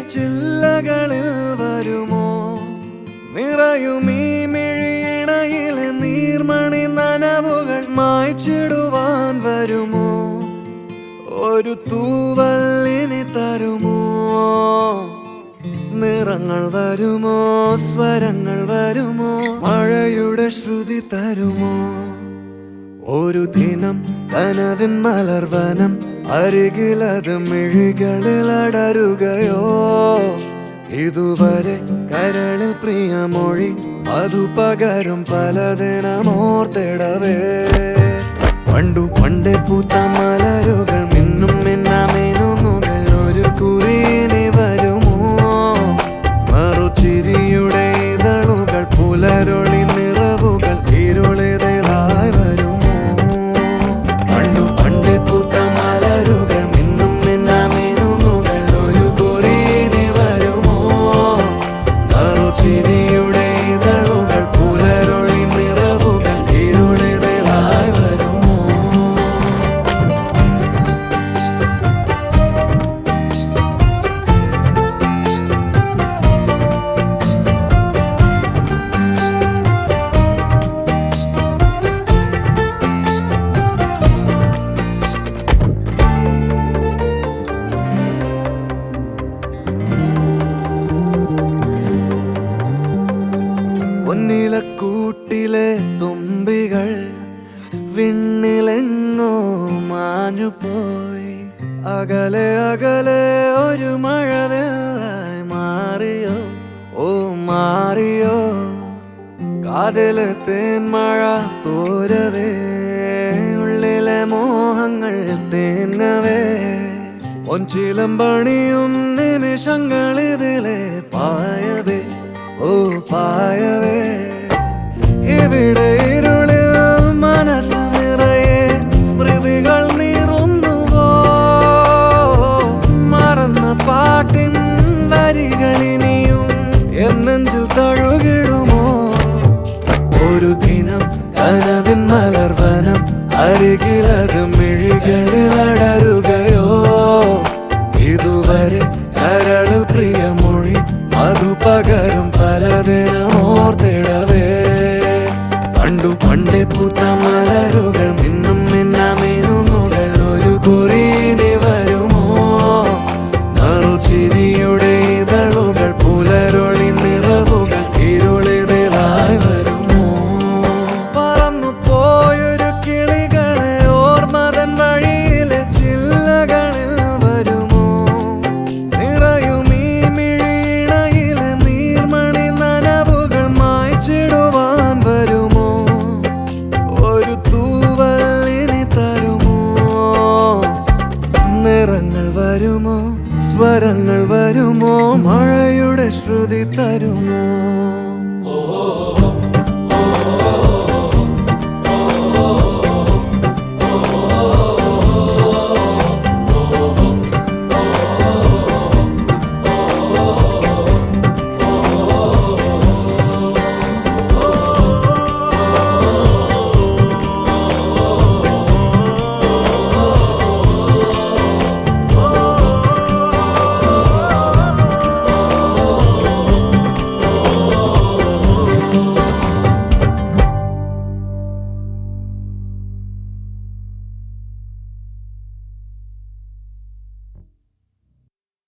ചില്ലകളിൽ വരുമോ നിറയും ഈ മിഴിയിണയിലെ നീർമണി നനവുകൾ മായ്ച്ചിടുവാൻ വരുമോ ഒരു തൂവല്ലിനി തരുമോ നിറങ്ങൾ വരുമോ സ്വരങ്ങൾ വരുമോ മഴയുടെ ശ്രുതി തരുമോ ഒരു ദിനം കനവിൻ മലർവനം അരികിലത് മിഴികളിൽ അടരുകയോ ഇതുവരെ കരളിൽ പ്രിയമൊഴി അതു പകരും പലതിനമോർത്തിടവേ പണ്ടു പണ്ടേ പൂത്ത മലരുകൾ മിന്നും മിന്നാമേനുന്നുകൾ ഒരു കുറിയിനി വരുമോ മറുചിരിയുടെ ഇതളുകൾ പുലരൊളി നിറവുകൾ ഇരുളിതായി വരുമോ പണ്ടു പണ്ടേ പൂത്ത മലരുകൾ മിന്നും മിന്നാമേനുന്നുകൾ ഒരു കുറിയിനി വരുമോ മറുചിരിയുടെ ഇതളുകൾ പുലരൊളി നിറവുകൾ ഇരുളിതായി വരുമോ പൊന്നിലക്കൂട്ടിലെ തുമ്പികൾ വിണ്ണിലെങ്ങോ മാഞ്ഞുപോയി അകലെ അകലെ ഒരു മഴവെള്ളായി മാറിയോ ഓ മാറിയോ കാതിലെ തേന്മഴ തോരവേ ഉള്ളിലെ മോഹങ്ങൾ തേങ്ങവേ ഒഞ്ചിലം പണിയും നിമിഷങ്ങളിതിലെ പായവേ ഓ പായവേ ഇവിടെ ഇരുളിൽ മനസ്സ് നിറയെ സ്മൃതികൾ നീറുന്നുവോ മറന്ന പാട്ടിൻ വരികളിനിയും എന്നെഞ്ചിൽ തഴുകിടുമോ ഒരു ദിനം കനവിൻ മലർവനം അരികിലത് മിഴികളിൽ അടരുകയോ ഇതുവരെ കരളിൽ പ്രിയമൊഴി അതു പകരും പലതിനമോർത്തിടവേ പണ്ടു പണ്ടേ പൂത്ത മലരുകൾ മിന്നും മിന്നാമേനുന്നുകൾ ഒരു കുറിയിനി വരുമോ നറുചിരിയുടെ ഇതളുകൾ പുലരൊളി നിറവുകൾ ഇരുളിതായി വരുമോ പറന്നു പോയൊരു കിളികളെ ഓർമ്മതൻ വഴിയിലെ ചില്ലകളിൽ വരുമോ നിറയും ഈ മിഴിയിണയിലെ നീർമണി നനവുകൾ മായ്ച്ചിടുവാൻ വരുമോ ഒരു തൂവല്ലിനി തരുമോ നിറങ്ങൾ വരുമോ സ്വരങ്ങൾ വരുമോ മഴയുടെ ശ്രുതി തരുമോ